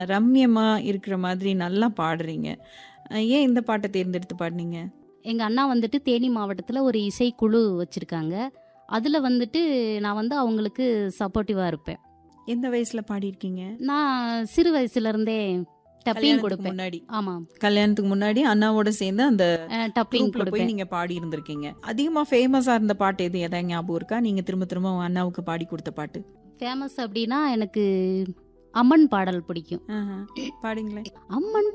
ரம்யமா இருக்கிற மாதிரி நல்லா பாடுறீங்க. அ ஏன் இந்த பாட்ட தேர்ந்தெடுத்து பாடுனீங்க? எங்க அண்ணா வந்துட்டு தேனி மாவட்டத்துல ஒரு இசைக்குழு வச்சிருக்காங்க. அதுல வந்துட்டு நான் வந்து அவங்களுக்கு சப்போர்ட்டிவா இருப்பேன். எந்த வயசுல பாடியிருக்கீங்க? நான் சிறு வயசுல இருந்தே டப்பிங் கல்யாணத்துக்கு கொடுப்பேன். முன்னாடி. ஆமா. கல்யாணத்துக்கு முன்னாடி அண்ணாவோட சேர்ந்து அந்த அ டப்பிங் குரூப்ல போய் கொடுப்பேன். நீங்க பாடி இருந்திருக்கீங்க. அதிகமா ஃபேமஸா இருந்த பாட்டு எது? எதாவது ஞாபகம் இருக்கா? நீங்க திரும்ப திரும்ப உங்க அண்ணாவுக்கு பாடி கொடுத்த பாட்டு. ஃபேமஸ் அப்படின்னா எனக்கு அம்மன் பாடல் பிடிக்கும். ஆஹா. பாடுங்களேன். அம்மன்